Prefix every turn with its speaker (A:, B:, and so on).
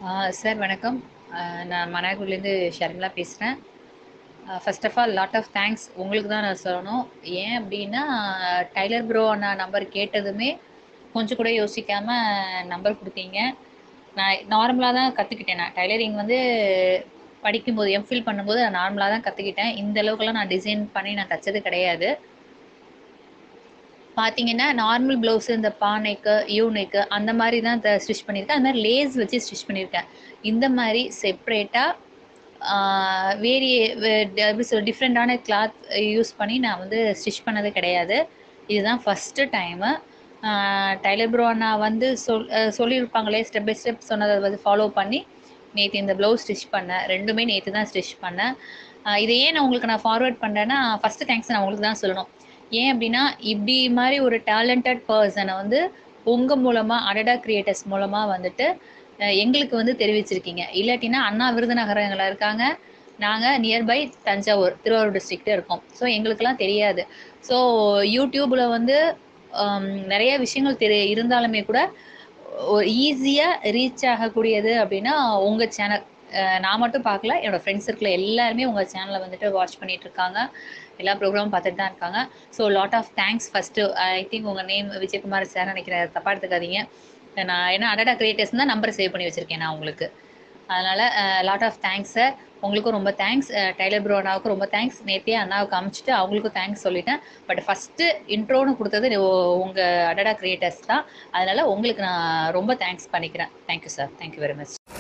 A: sir வணக்கம் நான் மன்னார்குடிலேருந்து ஷர்மிளா பேசுகிறேன் first of all lot of thanks உங்களுக்கு தான் நான் சொல்லணும் ஏன் அப்படின்னா டைலர் ப்ரோ நான் நம்பர் கேட்டதுமே கொஞ்சம் கூட யோசிக்காமல் நம்பர் கொடுத்தீங்க நான் நார்மலாக தான் கற்றுக்கிட்டேன் நான் டைலரிங் வந்து படிக்கும்போது எம்ஃபில் பண்ணும்போது நான் நார்மலாக தான் கற்றுக்கிட்டேன் இந்த அளவுக்குலாம் நான் டிசைன் பண்ணி நான் தைச்சது கிடையாது பார்த்தீங்கன்னா நார்மல் ப்ளவுஸ் இந்த பானைக்கு யூனைக்கு அந்த மாதிரி தான் ஸ்டிச் பண்ணியிருக்கேன் அந்த மாதிரி லேஸ் வச்சு ஸ்டிச் பண்ணியிருக்கேன் இந்த மாதிரி செப்ரேட்டாக வேரி எப்படி சொல் டிஃப்ரெண்ட்டான கிளாத் யூஸ் பண்ணி நான் வந்து ஸ்டிச் பண்ணது கிடையாது இதுதான் ஃபஸ்ட்டு டைமு டைலர் ப்ரோ நான் வந்து சொல் சொல்லியிருப்பாங்களே ஸ்டெப் பை ஸ்டெப் சொன்னதை வந்து ஃபாலோ பண்ணி நேற்று இந்த ப்ளவுஸ் ஸ்டிச் பண்ணேன் ரெண்டுமே நேற்று தான் ஸ்டிச் பண்ணேன் இதை ஏன் நான் உங்களுக்கு நான் ஃபார்வேர்ட் பண்ணுறேன்னா ஃபஸ்ட்டு தேங்க்ஸ் நான் உங்களுக்கு தான் சொல்லணும் ஏன் அப்படின்னா இப்படி மாதிரி ஒரு டேலண்டட் பர்சனை வந்து உங்கள் மூலமாக அடடா கிரியேட்டர்ஸ் மூலமாக வந்துட்டு எங்களுக்கு வந்து தெரிவிச்சிருக்கீங்க இல்லாட்டினா அண்ணா விருதுநகரங்களில் இருக்காங்க நாங்கள் நியர்பை தஞ்சாவூர் திருவாரூர் டிஸ்ட்ரிக்ட்டு இருக்கோம் ஸோ எங்களுக்கெல்லாம் தெரியாது ஸோ யூடியூப்பில் வந்து நிறைய விஷயங்கள் தெரி இருந்தாலுமே கூட ஈஸியாக ரீச் ஆகக்கூடியது அப்படின்னா உங்கள் சேனல் நான் மட்டும் பார்க்கல என்னோடய ஃப்ரெண்ட்ஸ் சர்க்கிள் எல்லாருமே உங்கள் சேனலை வந்துட்டு வாட்ச் பண்ணிட்டு இருக்காங்க எல்லா ப்ரோக்ராமும் பார்த்துட்டு தான் இருக்காங்க so lot of thanks first I think உங்கள் நேம் விஜயகுமார் சார் நினைக்கிறேன் தப்பாக எடுத்துக்காதீங்க நான் ஏன்னா அடடா கிரியேட்டர்ஸ் தான் நம்பர் சேவ் பண்ணி வச்சுருக்கேன் நான் உங்களுக்கு அதனால் லாட் ஆஃப் தேங்க்ஸ் சார் உங்களுக்கும் ரொம்ப தேங்க்ஸ் டைலர் ப்ரோ அண்ணாவுக்கும் ரொம்ப தேங்க்ஸ் நேற்றே அண்ணாவுக்கு அமுச்சிட்டு அவங்களுக்கும் தேங்க்ஸ் சொல்லிட்டேன் பட் ஃபஸ்ட்டு இன்ட்ரோன்னு கொடுத்தது உங்கள் அடடா கிரியேட்டர்ஸ் தான் அதனால் உங்களுக்கு நான் ரொம்ப தேங்க்ஸ் பண்ணிக்கிறேன் thank you sir thank you very much